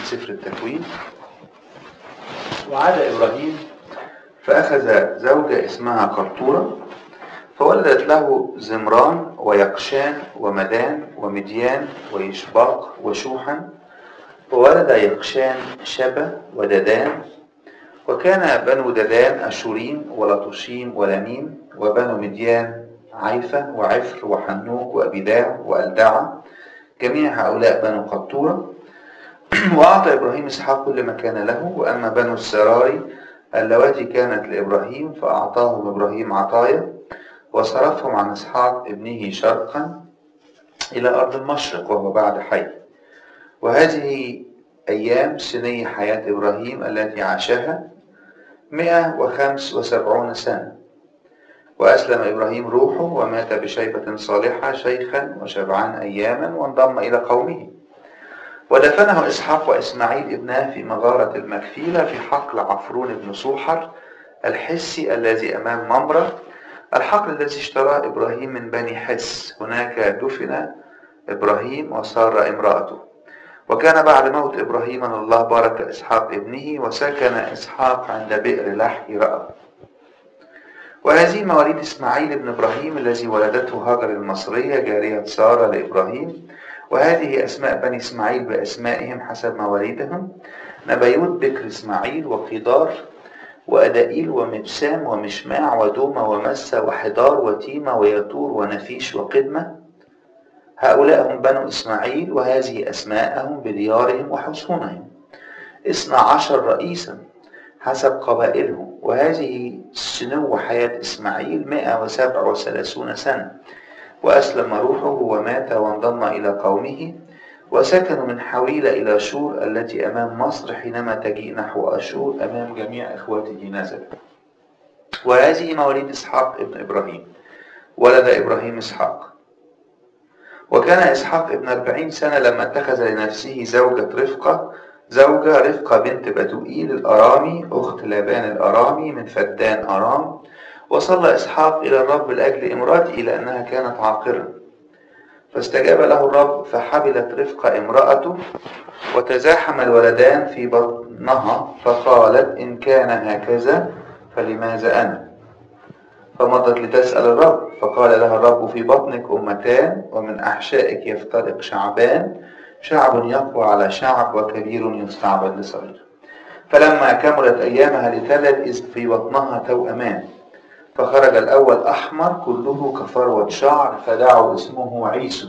سفر التكوين وعاد إبراهيم فأخذ زوجة اسمها قرطورة فولدت له زمران ويقشان ومدان ومديان ويشباق وشوحا وولد يقشان شبة وددان وكان بنو ددان أشوريم ولطشيم ولميم وبنو مديان عيفة وعفر وحنوك وأبيداع وألدعة جميع هؤلاء بنو قطورة وأعطى إبراهيم إسحاق كل ما كان له وأما بنو السراري اللواتي كانت لإبراهيم فأعطاهم إبراهيم عطايا وصرفهم عن إسحاق ابنه شرقا إلى أرض المشرق وهو بعد حي وهذه أيام سني حياة إبراهيم التي عاشها مئة وخمس وسبعون سنة وأسلم إبراهيم روحه ومات بشيبة صالحة شيخا وشبعان أياما وانضم إلى قومه ودفنه إسحاق وإسماعيل ابناه في مغارة المكفيلة في حقل عفرون بن صوحر الحسي الذي أمام ممرة الحقل الذي اشتراه إبراهيم من بني حس هناك دفن إبراهيم وصار امرأته وكان بعد موت إبراهيم أن الله بارك إسحاق ابنه وسكن إسحاق عند بئر لحي رأى وهذه مواليد إسماعيل بن إبراهيم الذي ولدته هاجر المصرية جارية سارة لإبراهيم وهذه أسماء بني إسماعيل بأسمائهم حسب مواليدهم نبيوت بكر إسماعيل وقيدار وأدائيل ومبسام ومشماع ودومة ومسة وحدار وتيمة ويطور ونفيش وقدمة هؤلاء هم بنو إسماعيل وهذه أسماءهم بديارهم وحصونهم اثنا عشر رئيسا حسب قبائلهم وهذه سنو حياة إسماعيل مئة وسبع وثلاثون سنة وأسلم روحه ومات وانضم إلى قومه وسكنوا من حويلة إلى شور التي أمام مصر حينما تجيء نحو أشور أمام جميع إخوته نزل وهذه مواليد إسحاق ابن إبراهيم ولد إبراهيم إسحاق وكان إسحاق ابن أربعين سنة لما اتخذ لنفسه زوجة رفقة زوجة رفقة بنت بتوئيل الأرامي أخت لابان الأرامي من فدان أرام وصلى إسحاق إلى الرب لأجل امرأته لأنها كانت عاقرة فاستجاب له الرب فحبلت رفقة امرأته وتزاحم الولدان في بطنها فقالت إن كان هكذا فلماذا أنا فمضت لتسأل الرب فقال لها الرب في بطنك أمتان ومن أحشائك يفترق شعبان شعب يقوى على شعب وكبير يستعبد لصغير فلما كملت أيامها لتلد إذ في بطنها توأمان فخرج الأول أحمر كله كفروة شعر فدعوا اسمه عيسو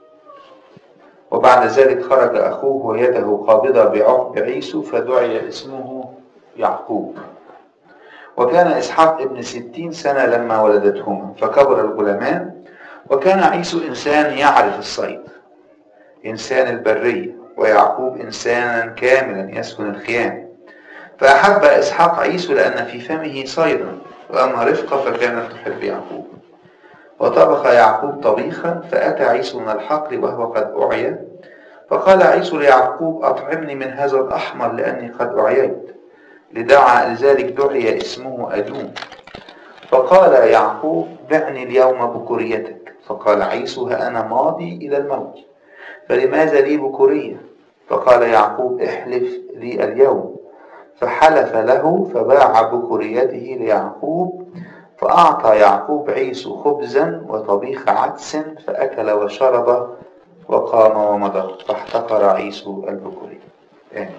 وبعد ذلك خرج أخوه ويده قابضة بعقب عيسو فدعي اسمه يعقوب وكان إسحاق ابن ستين سنة لما ولدتهما فكبر الغلامان وكان عيسو إنسان يعرف الصيد إنسان البرية ويعقوب إنسانا كاملا يسكن الخيام فأحب إسحاق عيسو لأن في فمه صيدا وأما رفقة فكانت تحب يعقوب وطبخ يعقوب طبيخا فأتى عيسو من الحقل وهو قد أعيا فقال عيسو ليعقوب أطعمني من هذا الأحمر لأني قد أعييت لدعا لذلك دعي اسمه أدوم فقال يعقوب بعني اليوم بكوريتك فقال عيسو ها أنا ماضي إلى الموت فلماذا لي بكورية فقال يعقوب احلف لي اليوم فحلف له فباع بكوريته ليعقوب فأعطى يعقوب عيسو خبزا وطبيخ عدس فأكل وشرب وقام ومضى فاحتقر عيسو البكورية آمين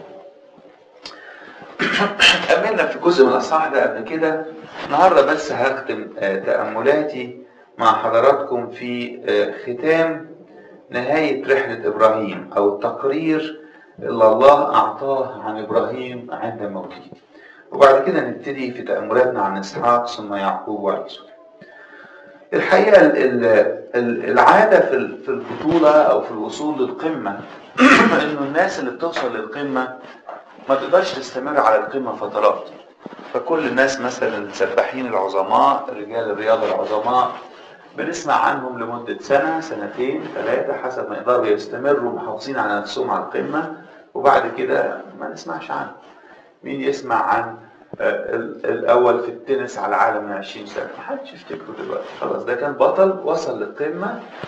أمنا في جزء من الأصحاح ده قبل كده النهاردة بس هختم تأملاتي مع حضراتكم في ختام نهاية رحلة إبراهيم أو التقرير اللي الله أعطاه عن إبراهيم عند موته وبعد كده نبتدي في تأملاتنا عن إسحاق ثم يعقوب وعيسو الحقيقة العادة في البطولة أو في الوصول للقمة إنه الناس اللي بتوصل للقمة ما تقدرش تستمر على القمة فترات فكل الناس مثلا السباحين العظماء رجال الرياضة العظماء بنسمع عنهم لمدة سنة سنتين ثلاثة حسب ما يقدروا يستمروا محافظين على نفسهم على القمة وبعد كده ما نسمعش عنه مين يسمع عن الأول في التنس على العالم من 20 سنة ما حدش يفتكره دلوقتي خلاص ده كان بطل وصل للقمة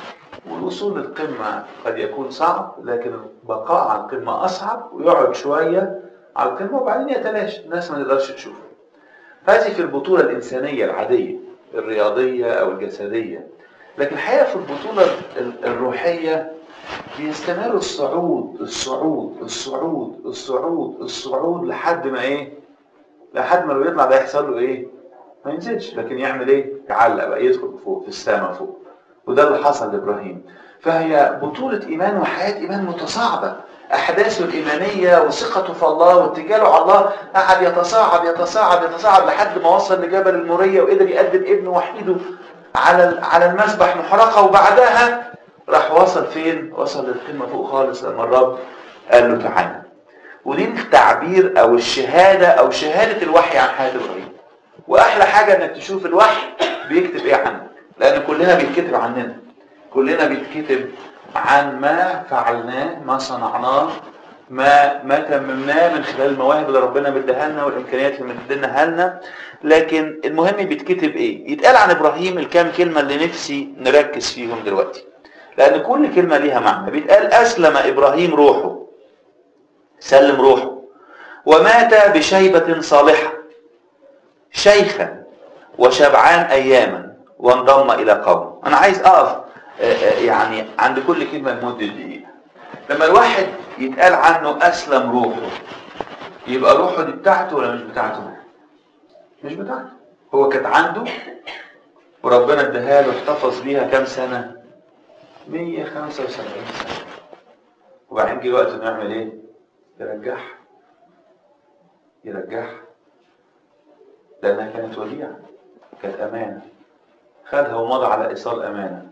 والوصول للقمة قد يكون صعب لكن البقاء على القمة أصعب ويقعد شوية على القمة وبعدين يتلاشى الناس ما تقدرش تشوفه هذه في البطولة الإنسانية العادية الرياضية أو الجسدية لكن الحقيقة في البطولة ال- الروحية بيستمر الصعود الصعود الصعود الصعود الصعود لحد ما ايه لحد ما لو يطلع ده يحصل له ايه ما ينزلش لكن يعمل ايه يعلق بقى يدخل فوق في السماء فوق وده اللي حصل لابراهيم فهي بطولة ايمان وحياة ايمان متصاعدة احداثه الايمانية وثقته في الله واتجاهه على الله قعد يتصاعد يتصاعد يتصاعد لحد ما وصل لجبل المورية وقدر يقدم ابنه وحيده على على المذبح محرقة وبعدها راح وصل فين وصل للقمة فوق خالص لما الرب قال له تعالى ودي التعبير او الشهادة او شهادة الوحي عن حياة ابراهيم واحلى حاجة انك تشوف الوحي بيكتب ايه عنك لان كلنا بيتكتب عننا كلنا بيتكتب عن ما فعلناه ما صنعناه ما ما تممناه من خلال المواهب اللي ربنا مديها لنا والامكانيات اللي مديناها لنا لكن المهم بيتكتب ايه يتقال عن ابراهيم الكام كلمه اللي نفسي نركز فيهم دلوقتي لان كل كلمه ليها معنى بيتقال اسلم ابراهيم روحه سلم روحه ومات بشيبه صالحه شيخا وشبعان اياما وانضم الى قومه انا عايز اقف آه، آه، يعني عند كل كلمه لمده دقيقه لما الواحد يتقال عنه اسلم روحه يبقى روحه دي بتاعته ولا مش بتاعته مش بتاعته هو كانت عنده وربنا اداها له احتفظ بيها كام سنه 175 سنه وبعدين جه وقت انه يعمل ايه يرجعها يرجعها لانها كانت وديعه كانت امانه خدها ومضى على ايصال امانه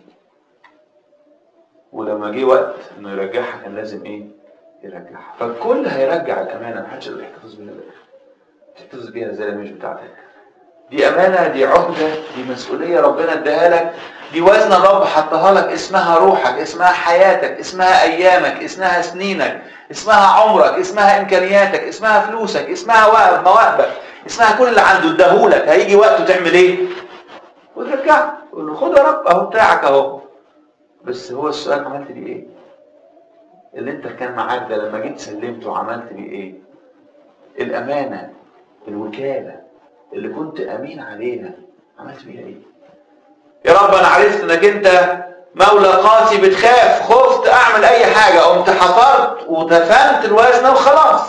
ولما جه وقت انه يرجعها كان لازم ايه يرجعها فالكل هيرجع الامانه محدش يقدر يحتفظ بيها للاخر تحتفظ بيها ازاي مش بتاعتك دي امانه دي عهده دي مسؤوليه ربنا اداها لك دي وزن الرب حطها لك اسمها روحك اسمها حياتك اسمها ايامك اسمها سنينك اسمها عمرك اسمها امكانياتك اسمها فلوسك اسمها وهب مواهبك اسمها كل اللي عنده اداهولك هيجي وقته تعمل ايه وترجعه تقول له خد يا رب اهو بتاعك اهو بس هو السؤال عملت بيه ايه اللي انت كان معاك ده لما جيت سلمته عملت بيه ايه الامانه الوكاله اللي كنت امين عليها عملت بيها ايه يا رب انا عرفت انك انت مولى قاسي بتخاف خفت اعمل اي حاجه قمت حفرت ودفنت الوزنه وخلاص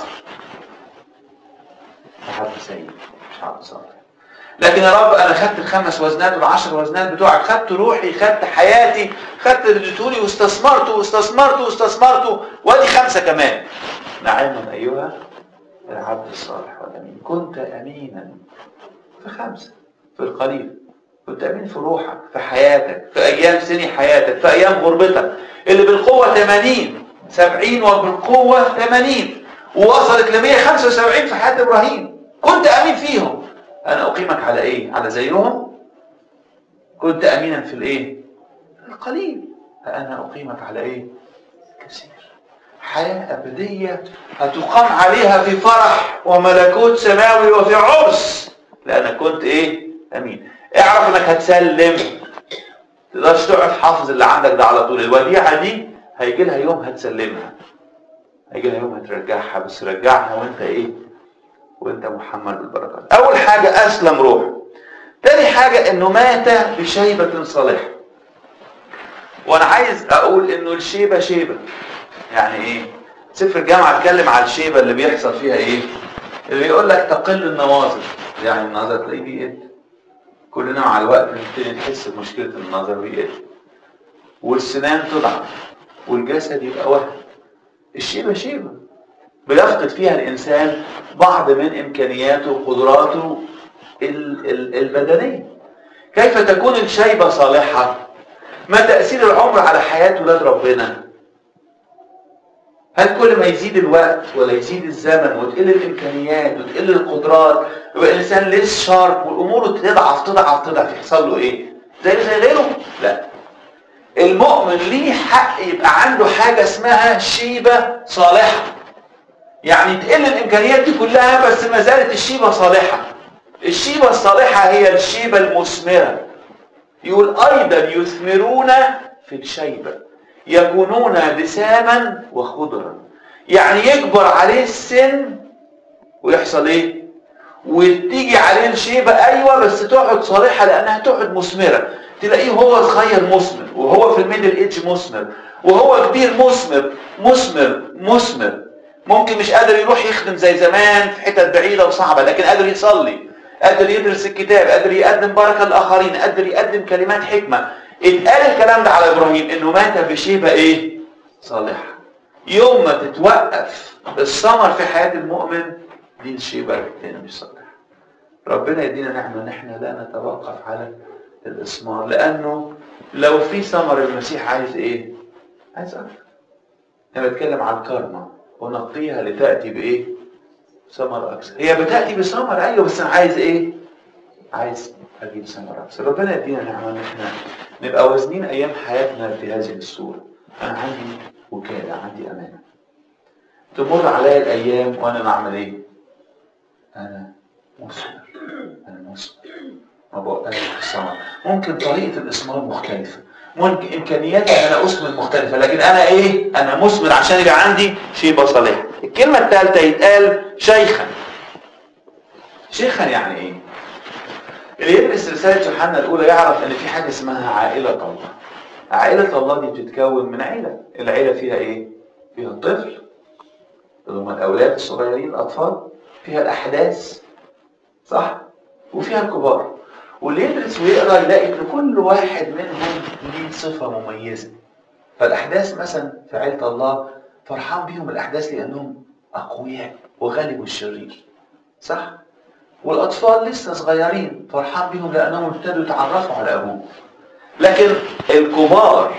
حد سيء مش حد صالح لكن يا رب انا خدت الخمس وزنات والعشر وزنات بتوعك خدت روحي خدت حياتي خدت اللي اديتولي واستثمرته واستثمرته واستثمرته وادي خمسه كمان نعما ايها العبد الصالح والامين كنت امينا في خمسه في القليل كنت امين في روحك في حياتك في ايام سني حياتك في ايام غربتك اللي بالقوه 80 70 وبالقوه 80 ووصلت ل 175 في حياه ابراهيم كنت امين فيهم انا اقيمك على ايه على زيهم كنت امينا في الايه القليل فانا اقيمك على ايه كثير حياه ابديه هتقام عليها في فرح وملكوت سماوي وفي عرس لانك كنت ايه امين اعرف انك هتسلم تقدرش تقعد حافظ اللي عندك ده على طول الوديعه دي هيجي لها يوم هتسلمها هيجي لها يوم هترجعها بس رجعها وانت ايه وانت محمد بالبركات اول حاجة اسلم روحه تاني حاجة انه مات بشيبة صالحة وانا عايز اقول انه الشيبة شيبة يعني ايه سفر الجامعة اتكلم على الشيبة اللي بيحصل فيها ايه اللي بيقول لك تقل النواظر يعني النظر تلاقيه بيقل كلنا مع الوقت نبتدي نحس بمشكلة النظر بيقل والسنان تضعف والجسد يبقى وهم الشيبة شيبة بيفقد فيها الإنسان بعض من إمكانياته وقدراته البدنية كيف تكون الشيبة صالحة ما تأثير العمر على حياة ولاد ربنا هل كل ما يزيد الوقت ولا يزيد الزمن وتقل الإمكانيات وتقل القدرات يبقى الإنسان ليس شارب والأمور تضعف تضعف تضعف يحصل له إيه زي زي غيره لا المؤمن ليه حق يبقى عنده حاجة اسمها شيبة صالحة يعني تقل الامكانيات دي كلها بس ما زالت الشيبه صالحه الشيبه الصالحه هي الشيبه المثمره يقول ايضا يثمرون في الشيبة يكونون لساما وخضرا يعني يكبر عليه السن ويحصل ايه وتيجي عليه الشيبة ايوه بس تقعد صالحة لانها تقعد مثمرة تلاقيه هو صغير مثمر وهو في الميدل ايدج مثمر وهو كبير مثمر مثمر مثمر ممكن مش قادر يروح يخدم زي زمان في حتت بعيدة وصعبة لكن قادر يصلي قادر يدرس الكتاب قادر يقدم بركة للآخرين قادر يقدم كلمات حكمة اتقال الكلام ده على إبراهيم إنه مات بشيبة إيه صالحة يوم ما تتوقف الثمر في حياة المؤمن دي الشيبة التانية مش صالحة ربنا يدينا نعمة إن إحنا لا نتوقف على الإثمار لأنه لو في ثمر المسيح عايز إيه؟ عايز أكثر أنا بتكلم عن الكارما ونقيها لتأتي بإيه؟ ثمر أكثر هي بتأتي بثمر أيوه بس أنا عايز إيه؟ عايز أجيب ثمر أكثر ربنا يدينا نعمة إن إحنا نبقى وازنين أيام حياتنا بهذه الصورة أنا عندي وكالة عندي أمانة تمر عليا الأيام وأنا بعمل إيه؟ أنا مثمر أنا مثمر ما بوقفش في الثمر ممكن طريقة الإثمار مختلفة ممكن إمكانياتي أن أنا أثمر مختلفة لكن أنا إيه؟ أنا مثمر عشان يبقى عندي شيبة صالحة الكلمة الثالثة يتقال شيخا شيخا يعني إيه؟ اللي يدرس رسالة يوحنا الأولى يعرف إن في حاجة اسمها عائلة الله عائلة الله دي بتتكون من عيلة العيلة فيها إيه؟ فيها الطفل اللي هم الأولاد الصغيرين الأطفال فيها الأحداث صح؟ وفيها الكبار واللي يدرس ويقرا يلاقي ان كل واحد منهم ليه صفه مميزه فالاحداث مثلا في عيله الله فرحان بيهم الاحداث لانهم اقوياء وغلبوا الشرير صح والاطفال لسه صغيرين فرحان بيهم لانهم ابتدوا يتعرفوا على ابوهم لكن الكبار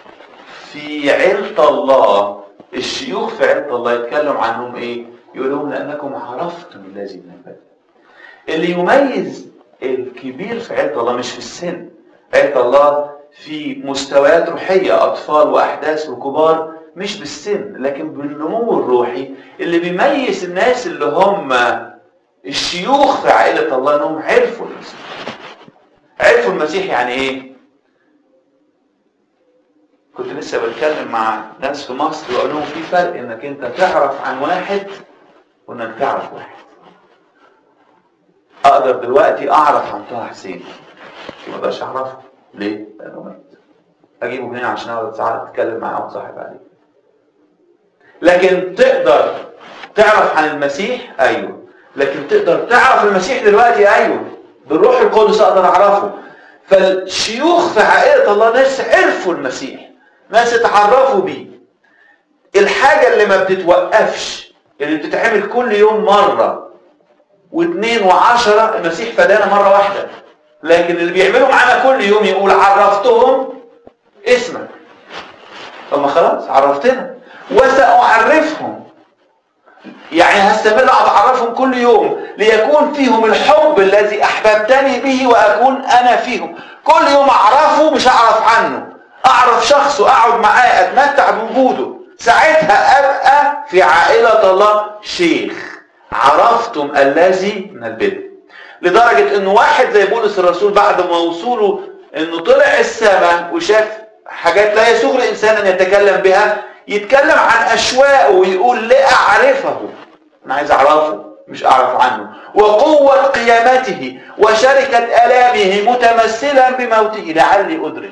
في عيله الله الشيوخ في عيله الله يتكلم عنهم ايه يقول لهم لانكم عرفتم الذي من البدء اللي يميز الكبير في عيلة الله مش في السن عيلة الله في مستويات روحية أطفال وأحداث وكبار مش بالسن لكن بالنمو الروحي اللي بيميز الناس اللي هم الشيوخ في عائلة الله انهم عرفوا المسيح عرفوا المسيح يعني ايه كنت لسه بتكلم مع ناس في مصر وقالوا لهم في فرق انك انت تعرف عن واحد وانك تعرف واحد اقدر دلوقتي اعرف عن طه حسين ما اقدرش اعرفه ليه؟ لانه مات اجيبه منين عشان اقعد ساعات اتكلم معاه وتصاحب عليه لكن تقدر تعرف عن المسيح ايوه لكن تقدر تعرف المسيح دلوقتي ايوه بالروح القدس اقدر اعرفه فالشيوخ في عائله الله ناس عرفوا المسيح ناس اتعرفوا بيه الحاجه اللي ما بتتوقفش اللي بتتعمل كل يوم مره واثنين وعشرة المسيح فدانا مرة واحدة لكن اللي بيعملوا معانا كل يوم يقول عرفتهم اسمك طب ما خلاص عرفتنا وسأعرفهم يعني هستمر اقعد اعرفهم كل يوم ليكون فيهم الحب الذي احببتني به واكون انا فيهم كل يوم اعرفه مش اعرف عنه اعرف شخصه اقعد معاه اتمتع بوجوده ساعتها ابقى في عائلة الله شيخ عرفتم الذي من البدء لدرجة ان واحد زي بولس الرسول بعد ما وصوله انه طلع السماء وشاف حاجات لا يسوغ الانسان ان يتكلم بها يتكلم عن اشواقه ويقول لاعرفه انا عايز اعرفه مش اعرف عنه وقوة قيامته وشركة الامه متمثلا بموته لعلي ادرك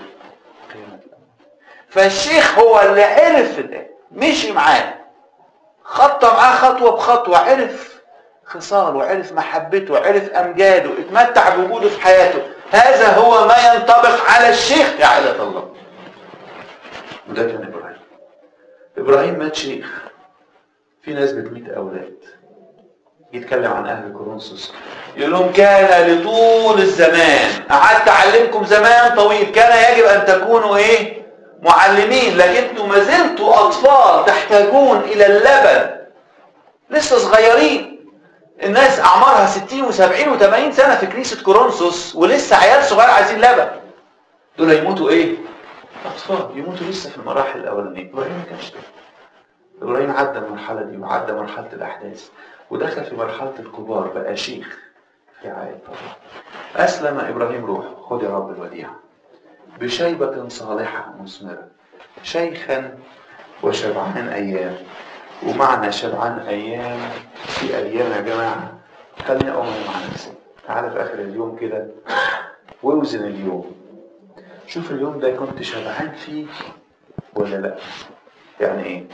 فالشيخ هو اللي عرف ده مشي معاه خطى معاه خطوة بخطوة عرف خصاله وعرف محبته وعرف أمجاده اتمتع بوجوده في حياته هذا هو ما ينطبق على الشيخ يا عائلة الله وده كان إبراهيم إبراهيم مات شيخ في ناس بتميت أولاد يتكلم عن أهل كورنثوس يقول لهم كان لطول الزمان قعدت أعلمكم زمان طويل كان يجب أن تكونوا إيه معلمين لكن انتم ما زلتوا اطفال تحتاجون الى اللبن لسه صغيرين الناس اعمارها 60 و70 و80 سنه في كنيسه كورنثوس ولسه عيال صغير عايزين لبن دول يموتوا ايه اطفال يموتوا لسه في المراحل الاولانيه ابراهيم ما كانش كده ابراهيم عدى المرحله دي وعدى مرحله الاحداث ودخل في مرحله الكبار بقى شيخ في عائله الله اسلم ابراهيم روح خد يا رب الوديعه بشيبة صالحة مثمرة شيخا وشبعان أيام ومعنى شبعان أيام في أيام يا جماعة خليني أؤمن مع نفسي تعالى في آخر اليوم كده واوزن اليوم شوف اليوم ده كنت شبعان فيه ولا لا يعني ايه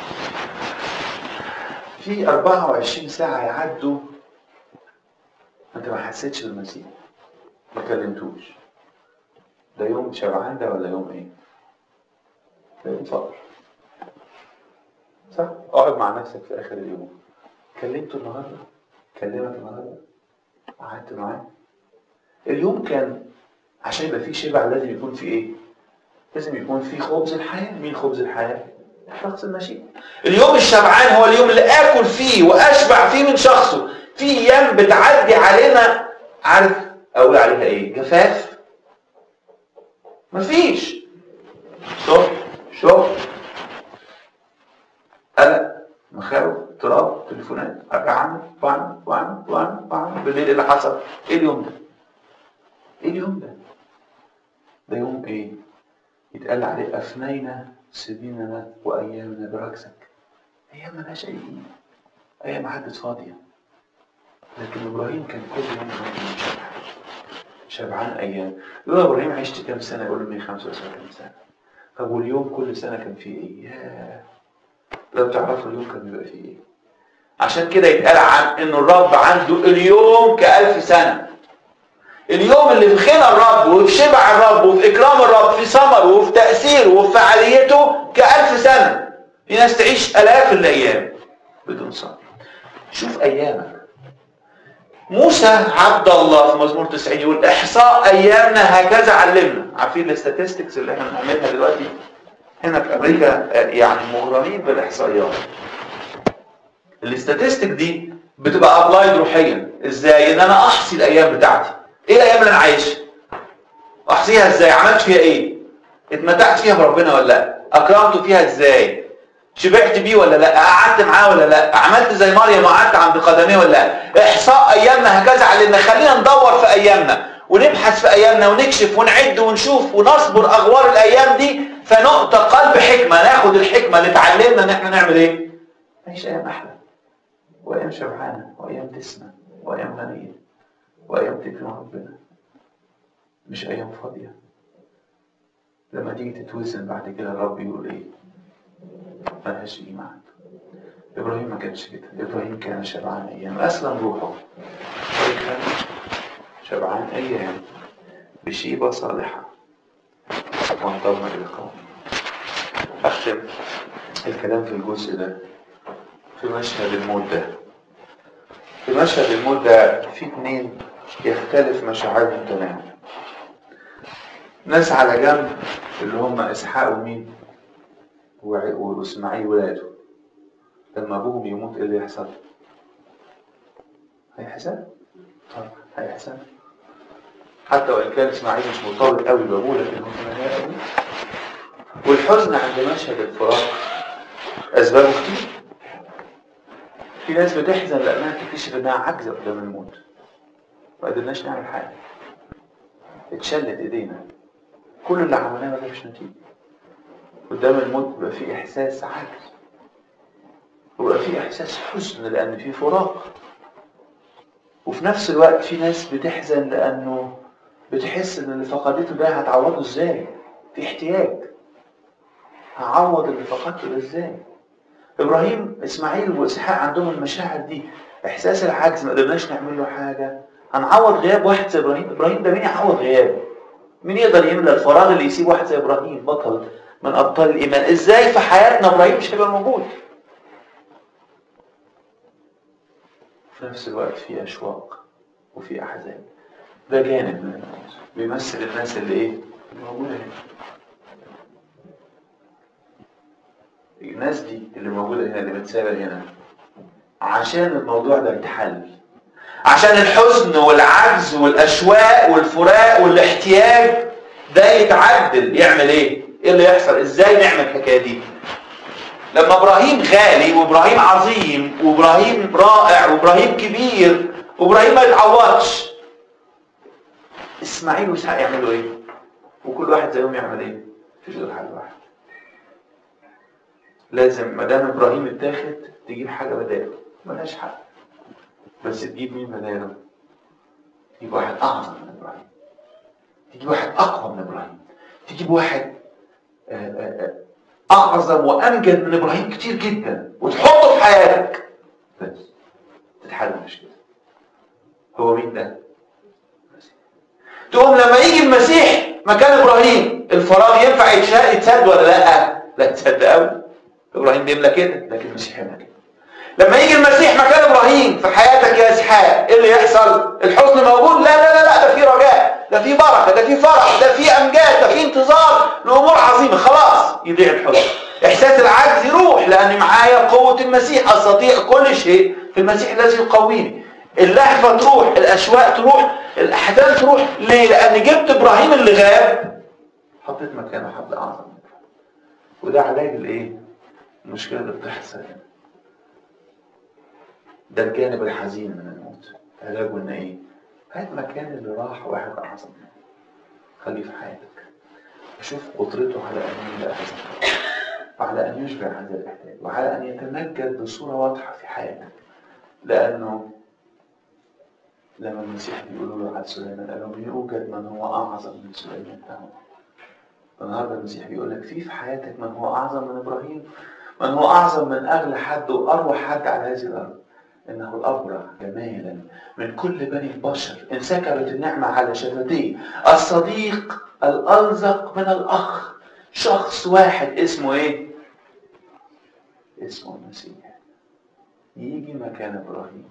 في 24 ساعة يعدوا انت ما حسيتش بالمسيح ما كلمتوش ده يوم شبعان ده ولا يوم ايه ده يوم فقر صح اقعد مع نفسك في اخر اليوم كلمته النهارده كلمك النهارده قعدت معاه اليوم كان عشان يبقى فيه شبع لازم يكون فيه ايه لازم يكون فيه خبز الحياه مين خبز الحياه شخص المشيئة اليوم الشبعان هو اليوم اللي اكل فيه واشبع فيه من شخصه في ايام بتعدي علينا عارف اقول عليها ايه جفاف مفيش شوف شوف قلق مخاوف اضطراب تليفونات ارجع اعمل واعمل واعمل واعمل واعمل بالليل ايه اللي حصل؟ ايه اليوم ده؟ ايه اليوم ده؟ ده يوم ايه؟ يتقال عليه افنينا سنيننا وايامنا بركزك ايام ملهاش اي قيمه ايام عدت فاضيه لكن ابراهيم كان كل يوم عنده شبع شبعان ايام يقول ابراهيم عشت كام سنه يقول له 175 سنه طب واليوم كل سنه كان فيه ايه؟ ياه لو تعرفوا اليوم كان بيبقى فيه ايه عشان كده يتقال عن ان الرب عنده اليوم كألف سنة اليوم اللي في غنى الرب وفي شبع الرب وفي اكرام الرب في ثمر وفي تأثيره وفي فعاليته كألف سنة في ناس تعيش الاف الايام بدون صبر شوف ايامك موسى عبد الله في مزمور 90 يقول احصاء ايامنا هكذا علمنا عارفين الاستاتستكس اللي احنا بنعملها دلوقتي هنا في امريكا يعني مغرمين بالاحصائيات الاستاتستيك دي بتبقى ابلايد روحيا ازاي ان انا احصي الايام بتاعتي ايه الايام اللي انا عايشها احصيها ازاي عملت فيها ايه اتمتعت فيها بربنا ولا لا اكرمته فيها ازاي شبعت بيه ولا لا قعدت معاه ولا لا عملت زي مريم وقعدت عند قدميه ولا لا احصاء ايامنا هكذا علمنا خلينا ندور في ايامنا ونبحث في ايامنا ونكشف ونعد ونشوف ونصبر اغوار الايام دي فنؤتى قلب حكمه ناخد الحكمه اللي اتعلمنا ان احنا نعمل ايه نعيش ايام احلى وايام شبعانه وايام تسمى وايام غنيه وايام تكرم ربنا مش ايام فاضيه لما تيجي تتوزن بعد كده الرب يقول ايه ملهاش قيمه عنده ابراهيم ما كانش كده ابراهيم كان شبعان ايام اسلم روحه وكان شبعان ايام بشيبه صالحه وانضم الى قومه اختم الكلام في الجزء ده في مشهد الموت ده في مشهد الموت ده في اتنين يختلف مشاعرهم تماما ناس على جنب اللي هم اسحاق ومين واسماعيل ولاده لما ابوهم يموت ايه اللي يحصل هيحزن طبعا هيحزن حتى وان كان اسماعيل مش مرتبط قوي بابوه لكن هو كمان قوي والحزن عند مشهد الفراق اسبابه كتير في ناس بتحزن لانها تكتشف انها عاجزه قدام الموت ما قدرناش نعمل حاجه اتشلت ايدينا كل اللي عملناه ما جابش نتيجه قدام الموت بيبقى في احساس عجز وبيبقى في احساس حزن لان في فراق وفي نفس الوقت في ناس بتحزن لانه بتحس ان اللي فقدته ده هتعوضه ازاي في احتياج هعوض اللي فقدته ده ازاي ابراهيم اسماعيل واسحاق عندهم المشاعر دي احساس العجز ما قدرناش نعمل له حاجه هنعوض غياب واحد زي ابراهيم ابراهيم ده مين يعوض غيابه مين يقدر يملى الفراغ اللي يسيب واحد زي ابراهيم بطل من ابطال الايمان ازاي في حياتنا ابراهيم مش هيبقى موجود في نفس الوقت في اشواق وفي احزان ده جانب من الموت بيمثل الناس اللي ايه اللي موجوده هنا الناس دي اللي موجوده هنا اللي متسابه هنا عشان الموضوع ده يتحل عشان الحزن والعجز والاشواق والفراق والاحتياج ده يتعدل يعمل ايه ايه اللي يحصل ازاي نعمل الحكايه دي لما ابراهيم غالي وابراهيم عظيم وابراهيم رائع وابراهيم كبير وابراهيم ما يتعوضش اسماعيل واسحاق يعملوا ايه وكل واحد زيهم يعمل ايه مفيش غير حل واحد لازم ما دام ابراهيم اتاخد تجيب حاجه بداله ملهاش حل بس تجيب مين بداله تجيب واحد اعظم من ابراهيم تجيب واحد اقوى من ابراهيم تجيب واحد آه، آه، آه، اعظم وامجد من ابراهيم كتير جدا وتحطه في حياتك بس تتحل المشكله هو مين ده تقوم لما يجي المسيح مكان ابراهيم الفراغ ينفع يتشا- يتسد ولا لا لا يتسد قوي ابراهيم بيملى كده لكن المسيح يملى كده لما يجي المسيح مكان ابراهيم في حياتك يا اسحاق ايه اللي يحصل الحزن موجود لا لا لا لا ده في رجاء ده في بركه ده في فرح ده في امجاد ده في انتظار لامور عظيمه خلاص يضيع الحزن احساس العجز يروح لان معايا قوه المسيح استطيع كل شيء في المسيح الذي يقويني اللهفه تروح الاشواق تروح الاحزان تروح ليه لان جبت ابراهيم اللي غاب حطيت مكانه حد اعظم من إبراهيم. وده علاج الايه المشكله اللي بتحصل هنا ده الجانب الحزين من الموت علاجه ان ايه هات مكان اللي راح واحد اعظم منه خليه في حياتك شوف قدرته على ان يملأ هذا وعلى ان يشبع هذا الاحتياج وعلى ان يتمجد بصوره واضحه في حياتك لانه لما المسيح بيقولوا له على سليمان قال لهم يوجد من هو اعظم من سليمان فهو النهارده المسيح بيقول لك في في حياتك من هو اعظم من ابراهيم من هو اعظم من اغلى حد واروع حد على هذه الارض انه الابرع جمالا من كل بني البشر انسكبت النعمه على شفتيه الصديق الالزق من الاخ شخص واحد اسمه ايه اسمه المسيح يجي مكان ابراهيم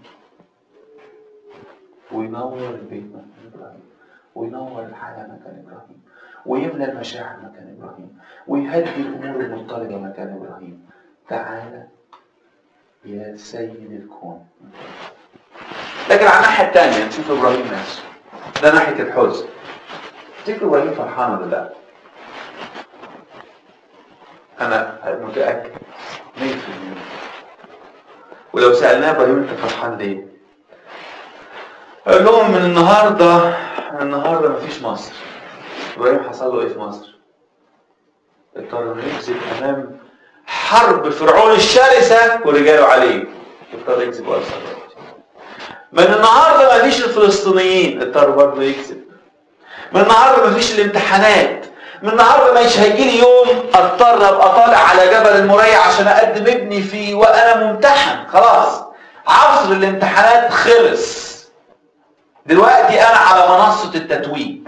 وينور البيت مكان ابراهيم وينور الحياه مكان ابراهيم ويملى المشاعر مكان ابراهيم ويهدي الامور المضطربه مكان ابراهيم تعالى يا سيد الكون لكن على الناحيه الثانيه نشوف ابراهيم نفسه ده ناحيه الحزن تفتكر ابراهيم فرحان ولا لا؟ انا متاكد 100% ولو سالناه ابراهيم انت فرحان ليه؟ قال لهم من النهارده من النهارده مفيش مصر ابراهيم حصل له ايه في مصر؟ اضطر انه يكذب امام حرب فرعون الشرسه ورجاله عليه اضطر يكذب وارسل من النهارده مفيش الفلسطينيين اضطر برضه يكذب من النهارده مفيش الامتحانات من النهارده مش هيجي لي يوم اضطر ابقى طالع على جبل المريا عشان اقدم ابني فيه وانا ممتحن خلاص عصر الامتحانات خلص دلوقتي انا على منصه التتويج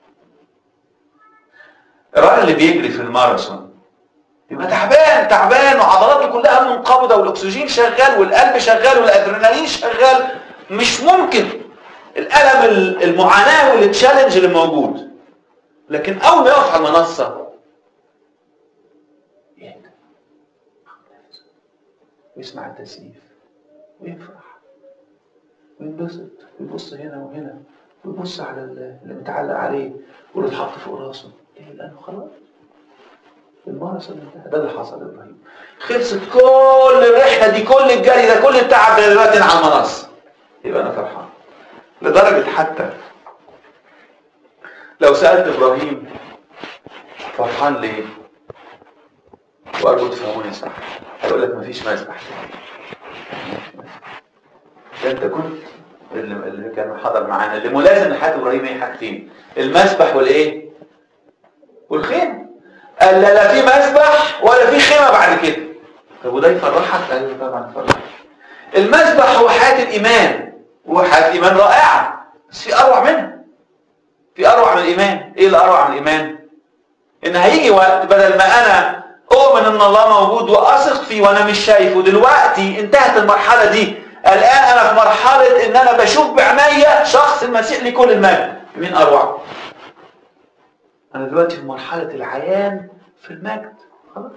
الراجل اللي بيجري في الماراثون يبقى تعبان تعبان وعضلاته كلها منقبضه والاكسجين شغال والقلب شغال والادرينالين شغال مش ممكن الالم المعاناه والتشالنج اللي موجود لكن اول ما يقف على المنصه يهدى ويسمع التسقيف ويفرح وينبسط ويبص هنا وهنا ويبص على اللي متعلق عليه واللي اتحط فوق راسه ليه؟ لانه خلاص الماراثون انتهى ده اللي حصل لابراهيم خلصت كل الرحله دي كل الجري ده كل التعب ده دلوقتي على المنصه يبقى انا فرحان لدرجه حتى لو سالت ابراهيم فرحان ليه وارجو تفهموني صح هيقول لك مفيش مسبح ده انت كنت اللي, اللي كان حضر معانا اللي ملازم لحياه ابراهيم هي حاجتين المسبح والايه والخيمه قال لا لا في مسبح ولا في خيمه بعد كده طب وده يفرحك ايوه طبعا يفرحك المسبح هو حياه الايمان هو حياه ايمان رائعه بس في اروع منها في اروع من الايمان ايه اللي اروع من الايمان ان هيجي وقت بدل ما انا اؤمن ان الله موجود واثق فيه وانا مش شايفه دلوقتي انتهت المرحله دي الان انا في مرحله ان انا بشوف بعينيا شخص المسيح لكل المجد مين اروع انا دلوقتي في مرحله العيان في المجد خلاص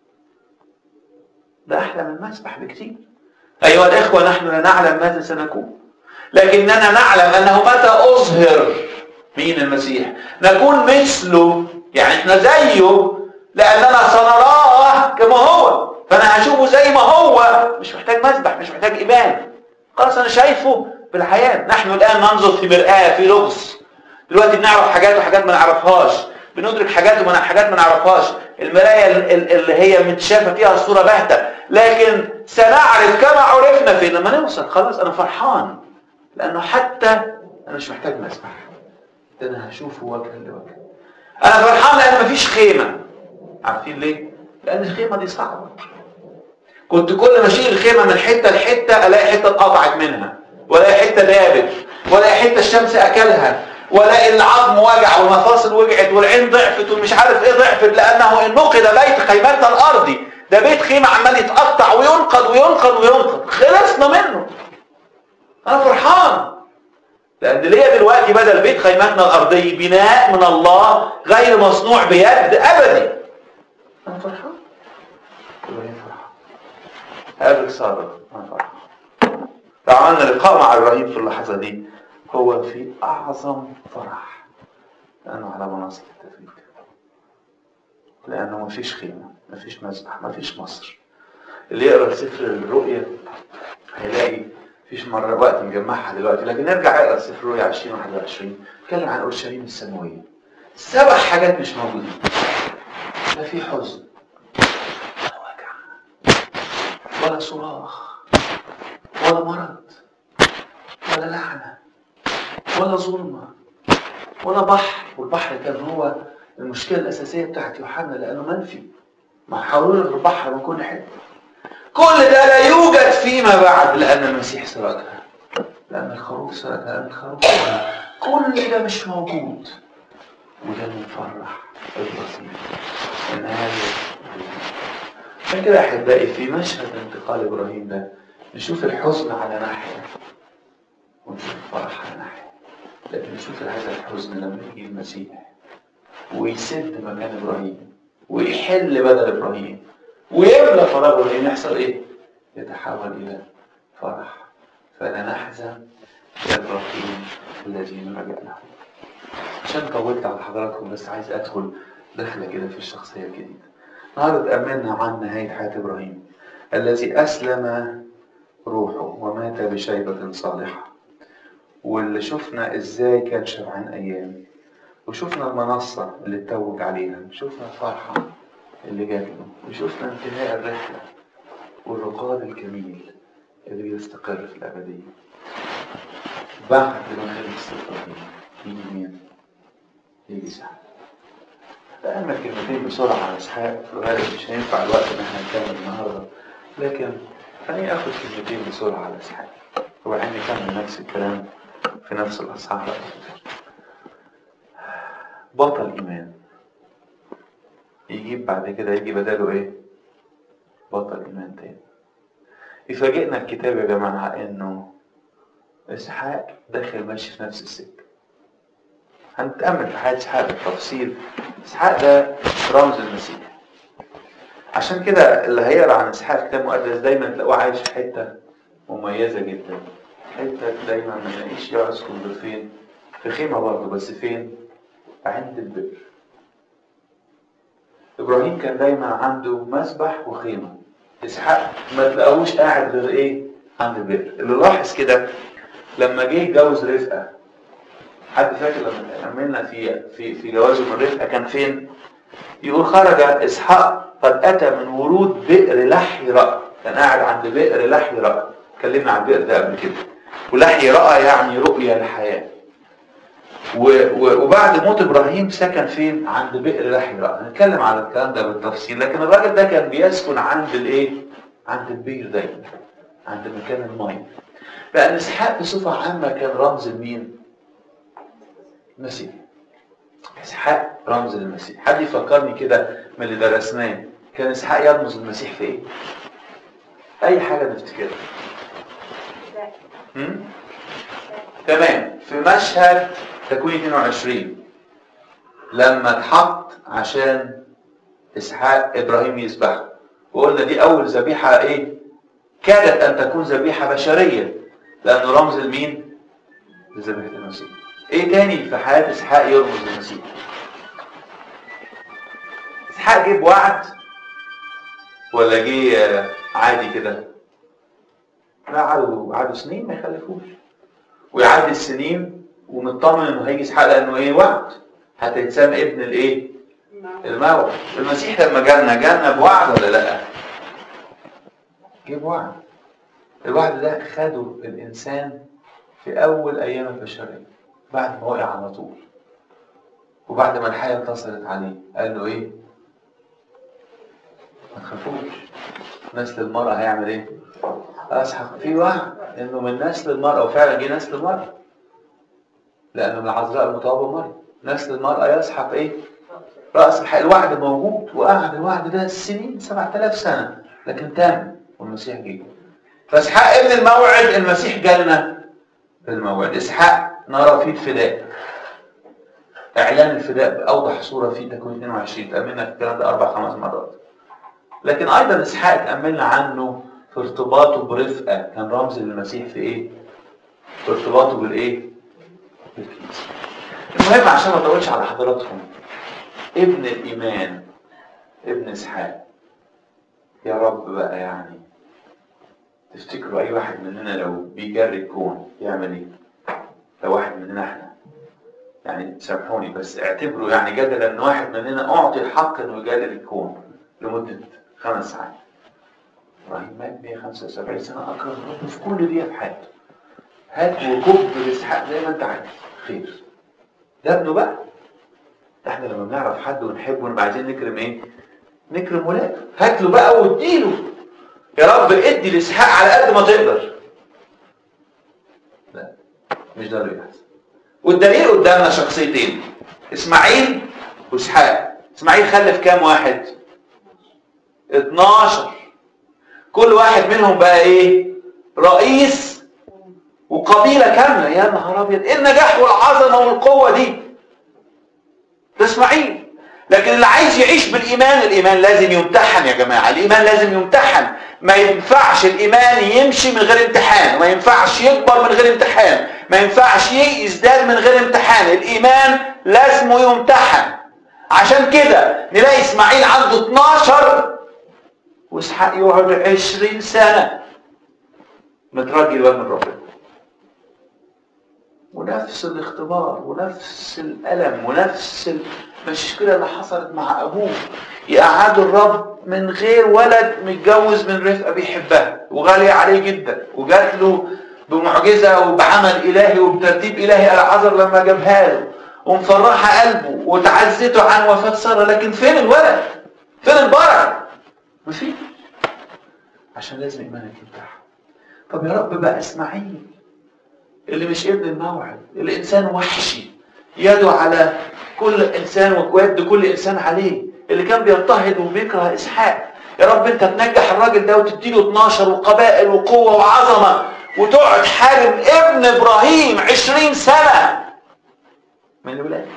ده احلى من المسبح بكتير ايها الاخوه نحن لا نعلم ماذا سنكون لكننا نعلم انه متى اظهر مين المسيح نكون مثله يعني احنا زيه لاننا سنراه كما هو فانا هشوفه زي ما هو مش محتاج مسبح مش محتاج ايمان خلاص انا شايفه بالعيان نحن الان ننظر في مرآة في لغز دلوقتي بنعرف حاجات وحاجات ما نعرفهاش بندرك حاجات ومن حاجات ما نعرفهاش المرايه ال- ال- اللي هي متشافه فيها الصوره باهته لكن سنعرف كما عرفنا فين لما نوصل خلاص انا فرحان لانه حتى انا مش محتاج مسبح ده انا هشوفه وجها لوجه انا فرحان لان مفيش خيمه عارفين ليه لان الخيمه دي صعبه كنت كل ما اشيل الخيمه من حته لحته الاقي حته اتقطعت منها والاقي حته دابت والاقي حته الشمس اكلها والاقي العظم وجع والمفاصل وجعت والعين ضعفت ومش عارف ايه ضعفت لانه ان نقد بيت خيمتنا الارضي ده بيت خيمه عمال يتقطع وينقض وينقض وينقض خلصنا منه انا فرحان لان ليا دلوقتي بدل بيت خيمتنا الارضي بناء من الله غير مصنوع بيد ابدي انا فرحان ابراهيم فرحان قابل ساره انا فرحان لو عملنا لقاء مع ابراهيم في اللحظه دي هو في اعظم فرح لانه على منصه التفريج لانه مفيش خيمه مفيش مذبح مفيش مصر اللي يقرا سفر الرؤيا هيلاقي مفيش مرة وقت نجمعها دلوقتي لكن نرجع اقرا سفر الرؤيا 20 21 اتكلم عن اورشليم السماويه سبع حاجات مش موجودين لا في حزن ولا وجع ولا صراخ ولا مرض ولا لعنه ولا ظلمه ولا بحر والبحر كان هو المشكله الاساسيه بتاعت يوحنا لانه منفي مع حلول البحر من كل حته كل ده لا يوجد فيما بعد لأن المسيح سرقها لأن الخروف سرقها لأن الخروف سرقها كل ده مش موجود وده اللي مفرح البسيط إن هذا عشان كده أحبائي في مشهد انتقال إبراهيم ده نشوف الحزن على ناحية ونشوف الفرح على ناحية لكن نشوف هذا الحزن لما يجي المسيح ويسد مكان إبراهيم ويحل بدل إبراهيم ويملى فراغه ابراهيم يحصل ايه؟ يتحول الى فرح فلا نحزن يا ابراهيم الذي رجع له عشان طولت على حضراتكم بس عايز ادخل دخله كده في الشخصيه الجديده النهارده تاملنا عن نهايه حياه ابراهيم الذي اسلم روحه ومات بشيبه صالحه واللي شفنا ازاي كان شبعان ايام وشفنا المنصه اللي اتوج عليها شفنا الفرحه اللي جات له وشفنا انتهاء الرحلة والرقاد الجميل اللي بيستقر في الأبدية بعد ما خلص إبراهيم يجي مين؟ يجي إسحاق تأمل كلمتين بسرعة على إسحاق في الغالب مش هينفع الوقت إن احنا نكمل النهاردة لكن خليني آخد كلمتين بسرعة على إسحاق وبعدين نكمل نفس الكلام في نفس الأصحاح بطل إيمان يجيب بعد كده يجي بداله ايه بطل ايمان تاني يفاجئنا الكتاب يا جماعه انه اسحاق داخل ماشي في نفس السكه هنتامل في حياه اسحاق بالتفصيل اسحاق ده رمز المسيح عشان كده اللي هيقرا عن اسحاق في الكتاب المقدس دايما تلاقوه عايش في حته مميزه جدا حته دايما ما نلاقيش يسكن غير فين في خيمه برضه بس فين عند البئر ابراهيم كان دايما عنده مسبح وخيمه اسحاق ما تلاقوش قاعد غير ايه عند البئر اللي لاحظ كده لما جه يتجوز رفقه حد فاكر لما عملنا في في في جوازه من رفقه كان فين يقول خرج اسحاق قد اتى من ورود بئر لحي رأى كان قاعد عند بئر لحي رأى اتكلمنا عن البئر ده قبل كده ولحي رأى يعني رؤية الحياه وبعد موت ابراهيم سكن فين عند بئر لحي رأى هنتكلم على الكلام ده بالتفصيل لكن الراجل ده كان بيسكن عند الايه عند البئر دايما عند مكان الميه لان اسحاق بصفه عامه كان رمز لمين المسيح اسحاق رمز للمسيح حد يفكرني كده من اللي درسناه كان اسحاق يرمز للمسيح في ايه اي حاجه نفتكرها تمام في مشهد تكوين 22 لما اتحط عشان اسحاق ابراهيم يذبحه وقلنا دي اول ذبيحه ايه كادت ان تكون ذبيحه بشريه لانه رمز لمين لذبيحه المسيح ايه تاني في حياه اسحاق يرمز للمسيح اسحاق جه بوعد ولا جه عادي كده لا قعدوا قعدوا سنين ما يخلفوش ويعدي السنين ومطمن انه هيجي اسحاق لانه ايه وعد هتتسمى ابن الايه الموعد المسيح لما جالنا جالنا بوعد ولا لا جه بوعد الوعد ده خده الانسان في اول ايام البشريه بعد ما وقع على طول وبعد ما الحياه انتصرت عليه قال له ايه ما تخافوش نسل المرأة هيعمل ايه؟ اسحق في وعد انه من نسل المرأة وفعلا جه نسل المرأة لأنه من العذراء المطابة مريم نسل المرأة يسحق ايه؟ رأس الحق الوعد موجود وقعد الوعد ده سنين 7000 سنة لكن تم والمسيح جه فاسحاق ابن الموعد المسيح جالنا الموعد اسحاق نرى فيه الفداء اعلان الفداء باوضح صوره في تكوين 22 تاملنا في الكلام ده اربع خمس مرات لكن ايضا اسحاق تاملنا عنه في ارتباطه برفقه كان رمز للمسيح في ايه في ارتباطه بالايه بالكنيسه المهم عشان ما اطولش على حضراتكم ابن الايمان ابن اسحاق يا رب بقى يعني تفتكروا اي واحد مننا لو بيجري الكون يعمل ايه لو واحد مننا احنا يعني سامحوني بس اعتبروا يعني جدلا ان واحد مننا اعطي الحق انه يجادل الكون لمده خمس ساعات ابراهيم مات 175 سنه اكرم ربه في كل دقيقه في حياته هات وكب لاسحاق زي ما انت عايز خير ده ابنه بقى ده احنا لما بنعرف حد ونحبه ونبقى عايزين نكرم ايه؟ نكرم ولاده هات له بقى واديله يا رب ادي لاسحاق على قد ما تقدر لا مش ده اللي بيحصل والدليل قدامنا شخصيتين اسماعيل واسحاق اسماعيل خلف كام واحد 12 كل واحد منهم بقى ايه رئيس وقبيلة كاملة يا نهار ابيض ايه النجاح والعظمة والقوة دي ده اسماعيل لكن اللي عايز يعيش بالإيمان الإيمان لازم يمتحن يا جماعة الإيمان لازم يمتحن ما ينفعش الإيمان يمشي من غير امتحان ما ينفعش يكبر من غير امتحان ما ينفعش يزداد من غير امتحان الإيمان لازم يمتحن عشان كده نلاقي إسماعيل عنده 12 وإسحاق يقعد 20 سنة مترجي الواد من ربنا ونفس الاختبار ونفس الألم ونفس المشكلة اللي حصلت مع أبوه يقعدوا الرب من غير ولد متجوز من رفقة بيحبها وغالية عليه جدا وجات له بمعجزة وبعمل إلهي وبترتيب إلهي العذر لما جابها له ومفرحة قلبه وتعزته عن وفاة سارة لكن فين الولد؟ فين البركة؟ مفيش عشان لازم إيمانك يفتح طب يا رب بقى إسماعيل اللي مش ابن الموعد اللي إنسان وحشي يده على كل إنسان ويد كل إنسان عليه اللي كان بيضطهد وبيكره إسحاق يا رب أنت تنجح الراجل ده وتديله 12 وقبائل وقوة وعظمة وتقعد حارم ابن إبراهيم 20 سنة من الولاد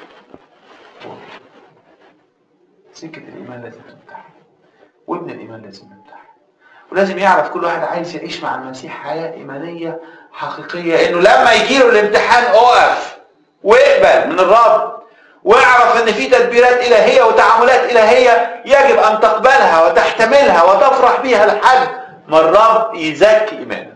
سكة الإيمان لازم تمتحن وابن الإيمان لازم يمتحن ولازم يعرف كل واحد عايز يعيش مع المسيح حياة إيمانية حقيقية إنه لما يجيله الامتحان أقف واقبل من الرب واعرف ان في تدبيرات الهيه وتعاملات الهيه يجب ان تقبلها وتحتملها وتفرح بها لحد ما الرب يزكي ايمانك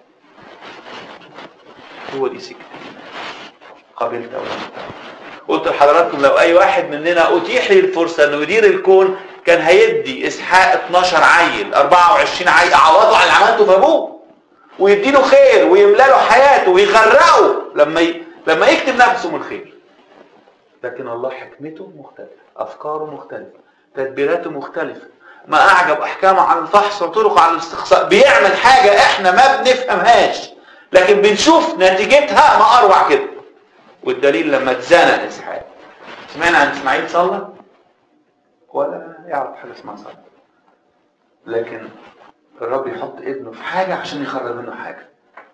هو دي سكه الايمان قبلت او لم قلت لحضراتكم لو اي واحد مننا اتيح لي الفرصه انه يدير الكون كان هيدي اسحاق 12 عيل 24 عيل عوضه عن اللي عملته في ابوه ويديله خير ويملى له حياته ويغرقه لما ي... لما يكتب نفسه من خير لكن الله حكمته مختلفة أفكاره مختلفة تدبيراته مختلفة ما أعجب أحكامه على الفحص وطرقه على الاستقصاء بيعمل حاجة إحنا ما بنفهمهاش لكن بنشوف نتيجتها ما أروع كده والدليل لما اتزنق إسحاق سمعنا عن إسماعيل صلى ولا يعرف حاجة اسمها صلى لكن الرب يحط ابنه في حاجة عشان يخرج منه حاجة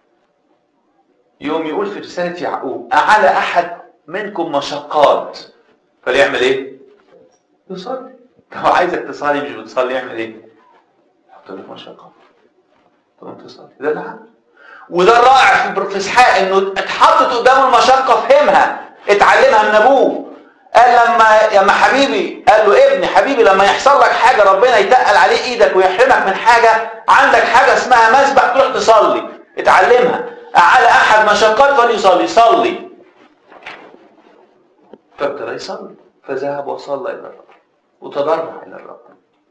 يوم يقول في رسالة يعقوب أعلى أحد منكم مشقات فليعمل إيه؟ يصلي لو عايزك تصلي مش بتصلي يعمل إيه؟ يحط لك مشقات تقوم تصلي ده العمل وده الرائع في اسحاق انه اتحطت قدامه المشقه فهمها اتعلمها من ابوه قال لما لما حبيبي قال له ابني حبيبي لما يحصل لك حاجه ربنا يتقل عليه ايدك ويحرمك من حاجه عندك حاجه اسمها مسبح تروح تصلي اتعلمها على احد مشقات فليصلي صلي فابتدى يصلي فذهب وصلى الى الرب وتضرع الى الرب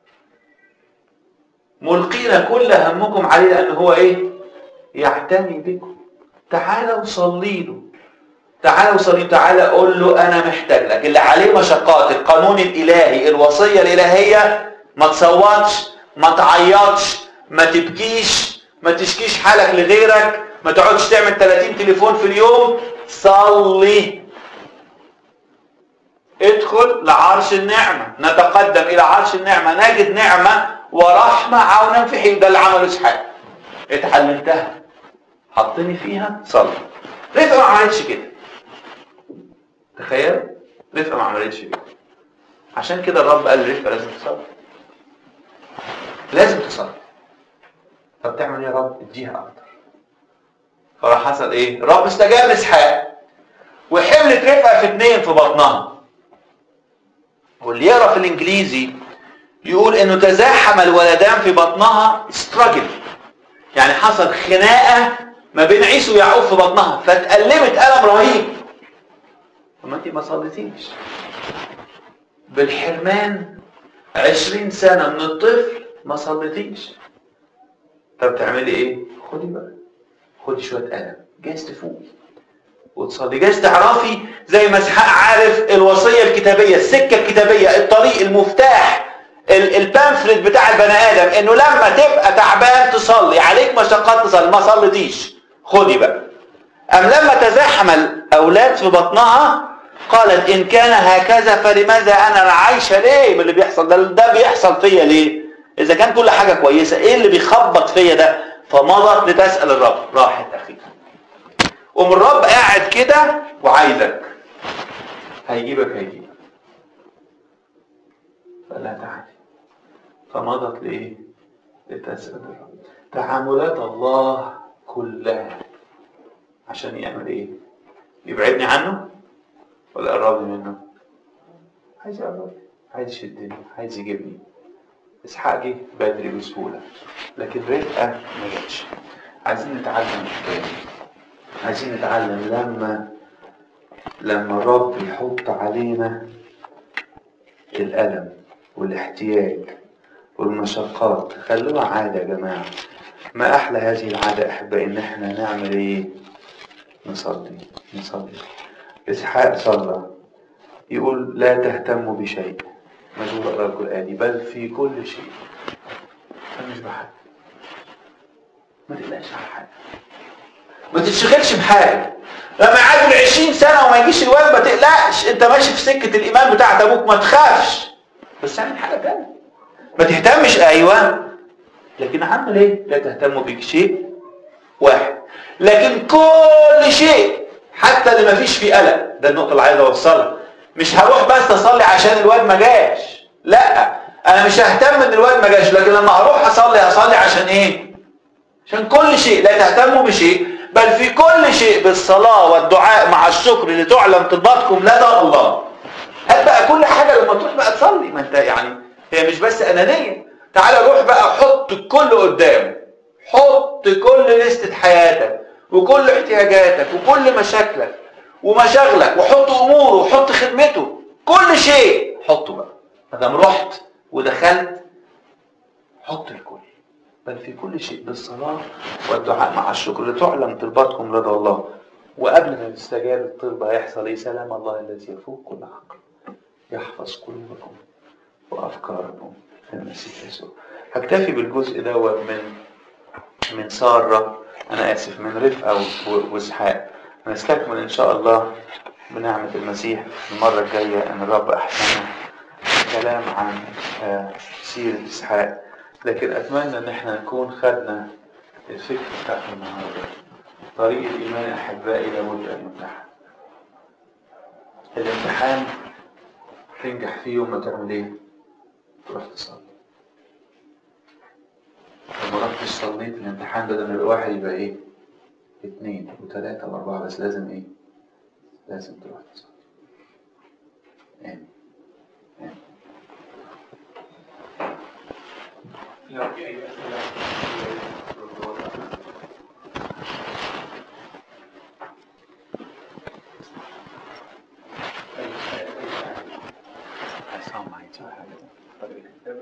ملقين كل همكم عليه لان هو ايه يعتني بكم تعالوا صلي له تعالوا صلي تعالى قول له انا محتاج لك اللي عليه مشقات القانون الالهي الوصيه الالهيه ما تصوتش ما تعيطش ما تبكيش ما تشكيش حالك لغيرك ما تقعدش تعمل 30 تليفون في اليوم صلي ادخل لعرش النعمة نتقدم إلى عرش النعمة نجد نعمة ورحمة عونا في حين ده اللي عمله إسحاق اتعلمتها حطني فيها صلي رفقة ما عملتش كده تخيل رفقة ما عملتش كده عشان كده الرب قال لرفقة لازم تصلي لازم تصلي طب تعمل ايه يا رب اديها اكتر فراح حصل ايه الرب استجاب لاسحاق وحملت رفقة في اتنين في بطنها واللي يقرا في الانجليزي يقول انه تزاحم الولدان في بطنها استراجل يعني حصل خناقه ما بين عيسو ويعقوب في بطنها فاتألمت ألم رهيب طب انت ما صليتيش بالحرمان عشرين سنة من الطفل ما صليتيش طب تعملي ايه خدي بقى خدي شوية قلم جايز تفوقي وتصلي جايز تعرفي زي ما اسحاق عارف الوصية الكتابية السكة الكتابية الطريق المفتاح البامفلت بتاع البني ادم انه لما تبقى تعبان تصلي عليك مشقات تصلي ما صليتيش خدي بقى ام لما تزاحم الاولاد في بطنها قالت ان كان هكذا فلماذا انا عايشه ليه من اللي بيحصل ده ده بيحصل فيا ليه اذا كان كل حاجه كويسه ايه اللي بيخبط فيا ده فمضت لتسال الرب راحت اخيها قوم الرب قاعد كده وعايزك هيجيبك هيجيبك فقال لها تعالي فمضت لايه لتسال الرب تعاملات الله كلها عشان يعمل ايه يبعدني عنه ولا يقربني منه عايز يقرب عايز يشدني عايز يجيبني اسحاق جه بدري بسهوله لكن رفقه ما جاتش عايزين نتعلم الحكايه دي عايزين نتعلم لما لما الرب يحط علينا الألم والاحتياج والمشقات خلوها عادة يا جماعة ما أحلى هذه العادة أحبائي إن إحنا نعمل إيه؟ نصلي نصلي إسحاق صلى يقول لا تهتموا بشيء مجهول أقرأ القرآن بل في كل شيء أنا مش بحاجة ما تقلقش على حاجة ما تتشغلش بحاجة لما يعدوا ال 20 سنة وما يجيش الواد ما تقلقش انت ماشي في سكة الإيمان بتاعت أبوك ما تخافش بس اعمل حاجة تانية ما تهتمش أيوة لكن عمل ايه؟ لا تهتموا بك شيء واحد لكن كل شيء حتى اللي ما فيش فيه قلق ده النقطة اللي عايز أوصلها مش هروح بس أصلي عشان الواد ما جاش لا أنا مش ههتم إن الواد ما جاش لكن لما هروح أصلي هصلي عشان إيه؟ عشان كل شيء لا تهتموا بشيء بل في كل شيء بالصلاة والدعاء مع الشكر لتعلم طلباتكم لدى الله هات بقى كل حاجة لما تروح بقى تصلي ما انت يعني هي مش بس أنانية تعالى روح بقى حط الكل قدامه حط كل لستة حياتك وكل احتياجاتك وكل مشاكلك ومشاغلك وحط أموره وحط خدمته كل شيء حطه بقى ما دام رحت ودخلت حط الكل بل في كل شيء بالصلاة والدعاء مع الشكر لتعلم طلباتكم لدى الله وقبل ما تستجاب الطلبة هيحصل ايه سلام الله الذي يفوق كل عقل يحفظ قلوبكم وأفكاركم في المسيح يسوع هكتفي بالجزء دوت من من سارة أنا آسف من رفقة وإسحاق نستكمل إن شاء الله بنعمة المسيح المرة الجاية أن الرب أحسن كلام عن سيرة إسحاق لكن أتمنى إن احنا نكون خدنا الفكر بتاع النهارده طريق الإيمان أحبائي لابد أن يمتحن الامتحان تنجح فيه وما تعمل إيه؟ تروح تصلي لما رحت صليت الامتحان بدل ما يبقى واحد يبقى إيه؟ اثنين وثلاثة وأربعة بس لازم إيه؟ لازم تروح تصلي آمين آمين لو في أي أسئلة أي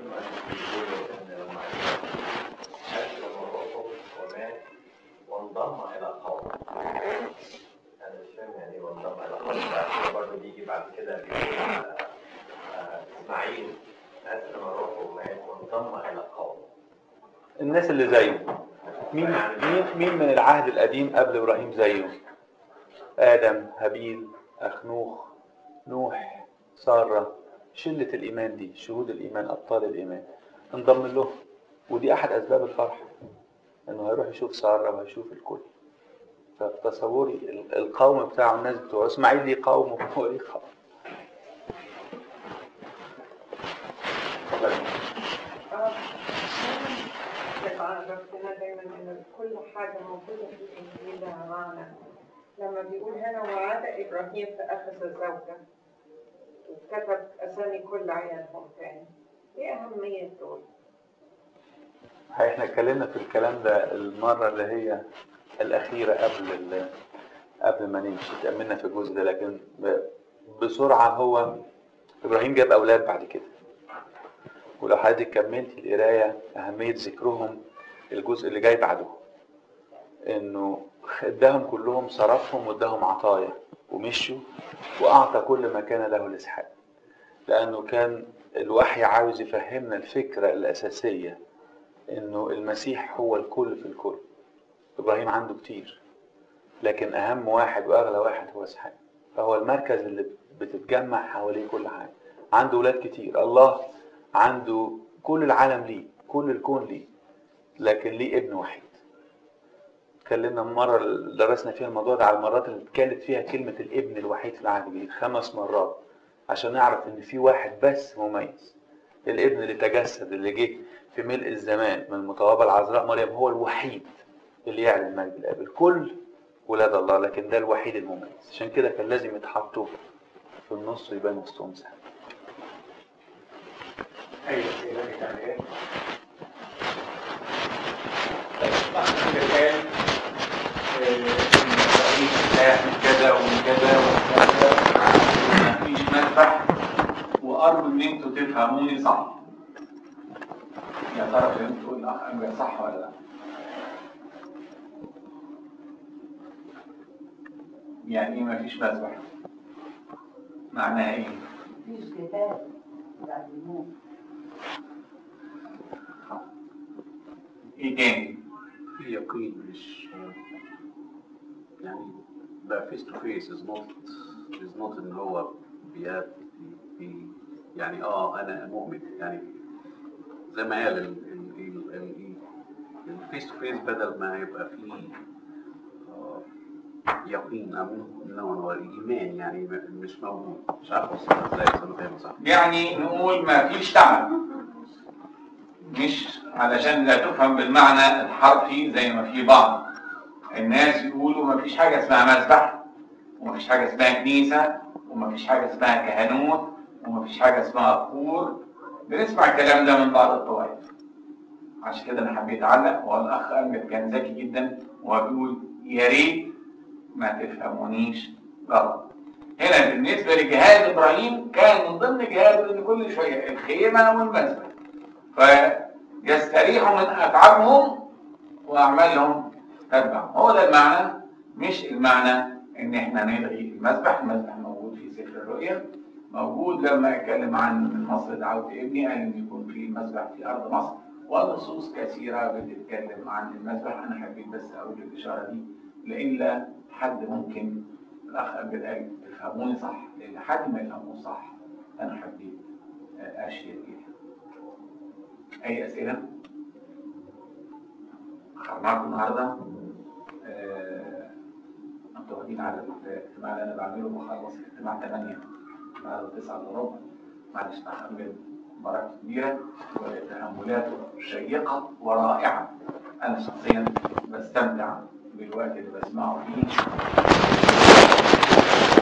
بيقولوا ان لما اسلم الرسل ومات وانضم الى قوم انا مش فاهم يعني ايه وانضم الى قوم بعد كده برضه بيجي بعد كده بيقول آه، آه، اسماعيل اسلم الرسل ومات وانضم الى قوم الناس اللي زيه مين مين مين من العهد القديم قبل ابراهيم زيه ادم هابيل اخنوخ نوح ساره شله الايمان دي شهود الايمان ابطال الايمان انضم له ودي احد اسباب الفرح انه هيروح يشوف ساره وهيشوف الكل فتصوري ال- القوم بتاعه الناس بتوعه اسماعيل ليه قوم وهو ليه قوم اتفضلي. يبقى عرفتنا دايما ان كل حاجه موجوده في الانجيل لها معنى لما بيقول هنا وعد ابراهيم فاخذ زوجه وكتب اسامي كل عيالهم تاني ايه اهميه دول؟ احنا اتكلمنا في الكلام ده المرة اللي هي الأخيرة قبل ال- قبل ما نمشي اتأملنا في الجزء ده لكن ب- بسرعة هو إبراهيم جاب أولاد بعد كده ولو حضرتك كملتي القراية أهمية ذكرهم الجزء اللي جاي بعده إنه اداهم كلهم صرفهم واداهم عطايا ومشوا وأعطى كل ما كان له لإسحاق لأنه كان الوحي عاوز يفهمنا الفكرة الأساسية انه المسيح هو الكل في الكل ابراهيم عنده كتير لكن اهم واحد واغلى واحد هو اسحاق فهو المركز اللي بتتجمع حواليه كل حاجه عنده ولاد كتير الله عنده كل العالم ليه كل الكون ليه لكن ليه ابن وحيد اتكلمنا مرة اللي درسنا فيها الموضوع ده على المرات اللي اتكلت فيها كلمة الابن الوحيد في العهد الجديد خمس مرات عشان نعرف ان في واحد بس مميز الابن اللي تجسد اللي جه في ملء الزمان من المتوابة العذراء مريم هو الوحيد اللي يعلن مجد الاب الكل ولاد الله لكن ده الوحيد المميز عشان كده كان لازم يتحطوا في النص ويبان وسطهم سهل ايوه سيدي تعالى قال من كذا ومن كذا ومن كذا مفيش مذبح وارجو ان انتوا تفهموني صح يا ترى فهمتوا الاخ امجد صح ولا لا؟ يعني ايه مفيش مذبح؟ معناها ايه؟ مفيش جدال بعد الموت ايه تاني؟ في يقين مش يعني بقى فيس تو فيس از نوت از نوت ان هو بيات بي يعني اه انا مؤمن يعني زي ما قال ال- ال- ال- ال- الفيس تو فيس بدل ما يبقى فيه آه، يقين او نوع من الايمان يعني م- مش موجود مش عارف اوصلها ازاي بس انا فاهم صح يعني نقول ما فيش تعب مش علشان لا تفهم بالمعنى الحرفي زي ما في بعض الناس يقولوا ما فيش حاجة اسمها مذبح وما فيش حاجة اسمها كنيسة وما فيش حاجة اسمها كهنوت وما فيش حاجة اسمها قبور بنسمع الكلام ده من بعض الطوائف عشان كده انا حبيت اعلق والاخ امجد كان ذكي جدا وهو بيقول يا ريت ما تفهمونيش غلط هنا بالنسبة لجهاد إبراهيم كان من ضمن جهاده إن كل شوية الخيمة والمسبح فيستريحوا من أتعابهم وأعمالهم تتبع هو ده المعنى مش المعنى إن إحنا نلغي المسبح المسبح موجود في سفر الرؤيا موجود لما اتكلم عن مصر دعوت ابني قال ان يكون في مسبح في ارض مصر ونصوص كثيره بتتكلم عن المسبح انا حبيت بس اقول الاشاره دي لإلا حد ممكن الاخ امجد قال تفهموني صح لان حد ما يفهموش صح انا حبيت اشير اليها اي اسئله اخرناكم النهارده آه، انتوا واخدين على الاجتماع اللي انا بعمله بخلص اجتماع 8 بعد 9 الا ربع معلش الاخ امجد بركه كبيره وتاملاته شيقه ورائعه انا شخصيا بستمتع بالوقت اللي بسمعه فيه